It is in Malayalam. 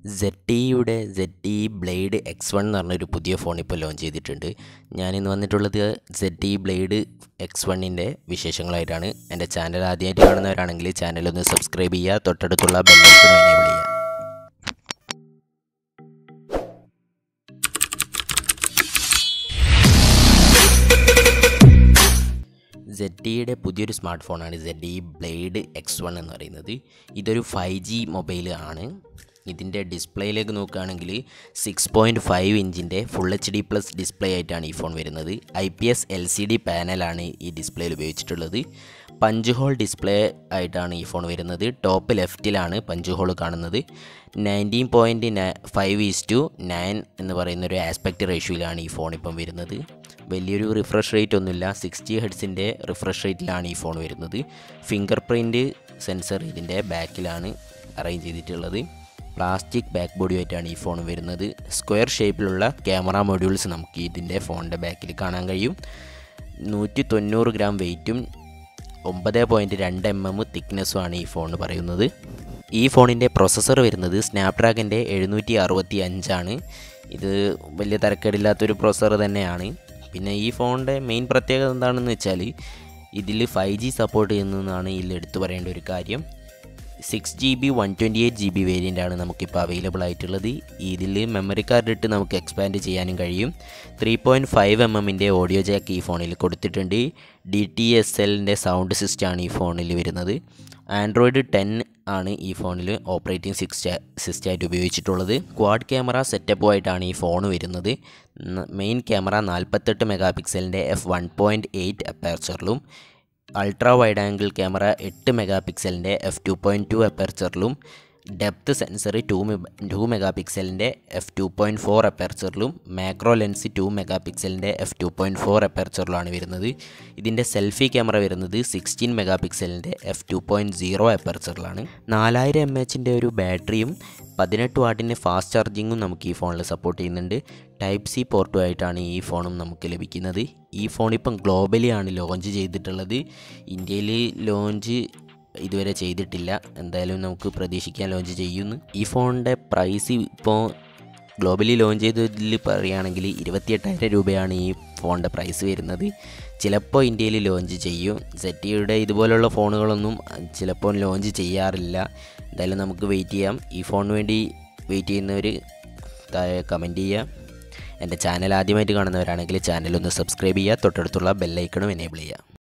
സെഡ് ടിയുടെ Z T Blade X one എന്ന് പറഞ്ഞൊരു പുതിയ ഫോൺ ഇപ്പോൾ ലോഞ്ച് ചെയ്തിട്ടുണ്ട് ഞാനിന്ന് വന്നിട്ടുള്ളത് സെഡ് ടി ബ്ലേഡ് എക്സ് വണ്ണിൻ്റെ വിശേഷങ്ങളായിട്ടാണ് എൻ്റെ ചാനൽ ആദ്യമായിട്ട് കാണുന്നവരാണെങ്കിൽ ചാനലൊന്ന് സബ്സ്ക്രൈബ് ചെയ്യുക തൊട്ടടുത്തുള്ള ബെല്ലൈക്കൺ എനേബിൾ ചെയ്യുക സെഡ് ടിയുടെ പുതിയൊരു സ്മാർട്ട് ഫോണാണ് Z E Blade X one എന്ന് പറയുന്നത് ഇതൊരു ഫൈവ് ജി മൊബൈൽ ആണ് ഇതിൻ്റെ ഡിസ്പ്ലേയിലേക്ക് നോക്കുകയാണെങ്കിൽ സിക്സ് പോയിൻറ്റ് ഫൈവ് ഇഞ്ചിൻ്റെ full H D plus display ആയിട്ടാണ് ഈ ഫോൺ വരുന്നത് I P S L C D പാനലാണ് ഈ ഡിസ്പ്ലേയിൽ ഉപയോഗിച്ചിട്ടുള്ളത് പഞ്ച് ഹോൾ ഡിസ്പ്ലേ ആയിട്ടാണ് ഈ ഫോൺ വരുന്നത് ടോപ്പ് ലെഫ്റ്റിലാണ് പഞ്ച് ഹോൾ കാണുന്നത് nineteen point five is to nine എന്ന് പറയുന്ന ഒരു ആസ്പെക്റ്റ് റേഷ്യോയിലാണ് ഈ ഫോൺ ഇപ്പം വരുന്നത് വലിയൊരു റിഫ്രഷ് റേറ്റ് ഒന്നുമില്ല സിക്സ്റ്റി ഹെഡ്സിൻ്റെ റിഫ്രഷ് റേറ്റിലാണ് ഈ ഫോൺ വരുന്നത് ഫിംഗർ പ്രിൻറ്റ് സെൻസർ ഇതിൻ്റെ ബാക്കിലാണ് അറേഞ്ച് ചെയ്തിട്ടുള്ളത് പ്ലാസ്റ്റിക് ബാക്ക് ബോഡിയായിട്ടാണ് ഈ ഫോൺ വരുന്നത് സ്ക്വയർ ഷേപ്പിലുള്ള ക്യാമറ മൊഡ്യൂൾസ് നമുക്ക് ഇതിൻ്റെ ഫോണിൻ്റെ ബാക്കിൽ കാണാൻ കഴിയും നൂറ്റി തൊണ്ണൂറ് ഗ്രാം വെയിറ്റും ഒമ്പത് പോയിൻറ്റ് രണ്ട് എം എം തിക്നെസ്സുമാണ് ഈ ഫോൺ പറയുന്നത് ഈ ഫോണിൻ്റെ പ്രൊസസ്സർ വരുന്നത് സ്നാപ്ഡ്രാഗൻ്റെ എഴുന്നൂറ്റി അറുപത്തി അഞ്ചാണ് ഇത് വലിയ തരക്കേടില്ലാത്തൊരു പ്രൊസസ്സർ തന്നെയാണ് പിന്നെ ഈ ഫോണിൻ്റെ മെയിൻ പ്രത്യേകത എന്താണെന്ന് വെച്ചാൽ ഇതിൽ ഫൈവ് ജി സപ്പോർട്ട് ചെയ്യുന്നതാണ് ഇതിൽ എടുത്തു പറയേണ്ട ഒരു കാര്യം six G B one twenty eight G B വേരിയൻ്റാണ് നമുക്കിപ്പോൾ അവൈലബിൾ ആയിട്ടുള്ളത് ഇതിൽ മെമ്മറി കാർഡ് ഇട്ട് നമുക്ക് എക്സ്പാൻഡ് ചെയ്യാനും കഴിയും ത്രീ പോയിൻറ്റ് ഫൈവ് എം എമ്മിൻ്റെ ഓഡിയോ ജാക്ക് ഈ ഫോണിൽ കൊടുത്തിട്ടുണ്ട് ഡി ടി എസ് എല്ലിൻ്റെ സൗണ്ട് സിസ്റ്റമാണ് ഈ ഫോണിൽ വരുന്നത് ആൻഡ്രോയിഡ് ടെൻ ആണ് ഈ ഫോണിൽ ഓപ്പറേറ്റിംഗ് സിക്സ് സിസ്റ്റമായിട്ട് ഉപയോഗിച്ചിട്ടുള്ളത് ക്വാഡ് ക്യാമറ സെറ്റപ്പുമായിട്ടാണ് ഈ ഫോൺ വരുന്നത് മെയിൻ ക്യാമറ നാൽപ്പത്തെട്ട് മെഗാ പിക്സലിൻ്റെ എഫ് വൺ പോയിൻറ്റ് എയ്റ്റ് അപ്പേർച്ചറിലും അൾട്രാ വൈഡ് ആംഗിൾ ക്യാമറ എട്ട് മെഗാ പിക്സലിൻ്റെ എഫ് ടു പോയിൻറ്റ് ടു അപ്പർച്ചറിലും depth sensor two two mega പിക്സലിൻ്റെ എഫ് ടു പോയിൻറ്റ് ഫോർ അപ്പർച്ചറിലും മാക്രോ ലെൻസ് ടു മെഗാ പിക്സലിൻ്റെ എഫ് ടു പോയിൻറ്റ് ഫോർ അപ്പർച്ചറിലാണ് വരുന്നത് ഇതിൻ്റെ സെൽഫി ക്യാമറ വരുന്നത് സിക്സ്റ്റീൻ മെഗാ പിക്സലിൻ്റെ എഫ് ടു പോയിൻറ്റ് സീറോ അപ്പർച്ചറിലാണ് നാലായിരം എം എച്ചിൻ്റെ ഒരു ബാറ്ററിയും പതിനെട്ട് വാട്ടിൻ്റെ ഫാസ്റ്റ് ചാർജിങ്ങും നമുക്ക് ഈ ഫോണിൽ സപ്പോർട്ട് ചെയ്യുന്നുണ്ട് ടൈപ്പ് സി പോർട്ടുമായിട്ടാണ് ഈ ഫോണും നമുക്ക് ലഭിക്കുന്നത് ഈ ഫോൺ ഇപ്പം ഗ്ലോബലി ആണ് ലോഞ്ച് ചെയ്തിട്ടുള്ളത് ഇന്ത്യയിൽ ലോഞ്ച് ഇതുവരെ ചെയ്തിട്ടില്ല എന്തായാലും നമുക്ക് പ്രതീക്ഷിക്കാൻ ലോഞ്ച് ചെയ്യുന്നു ഈ ഫോണിൻ്റെ പ്രൈസ് ഇപ്പോൾ ഗ്ലോബലി ലോഞ്ച് ചെയ്തതിൽ പറയുകയാണെങ്കിൽ ഇരുപത്തിയെട്ടായിരം രൂപയാണ് ഈ ഫോണിൻ്റെ പ്രൈസ് വരുന്നത് ചിലപ്പോൾ ഇന്ത്യയിൽ ലോഞ്ച് ചെയ്യും സെറ്റിയുടെ ഇതുപോലുള്ള ഫോണുകളൊന്നും ചിലപ്പോൾ ലോഞ്ച് ചെയ്യാറില്ല എന്തായാലും നമുക്ക് വെയിറ്റ് ചെയ്യാം ഈ ഫോണിന് വേണ്ടി വെയിറ്റ് ചെയ്യുന്നവർ താഴെ കമൻറ്റ് ചെയ്യുക എൻ്റെ ചാനൽ ആദ്യമായിട്ട് കാണുന്നവരാണെങ്കിൽ ചാനൽ ഒന്ന് സബ്സ്ക്രൈബ് ചെയ്യുക തൊട്ടടുത്തുള്ള ബെല്ലൈക്കണും എനേബിൾ ചെയ്യുക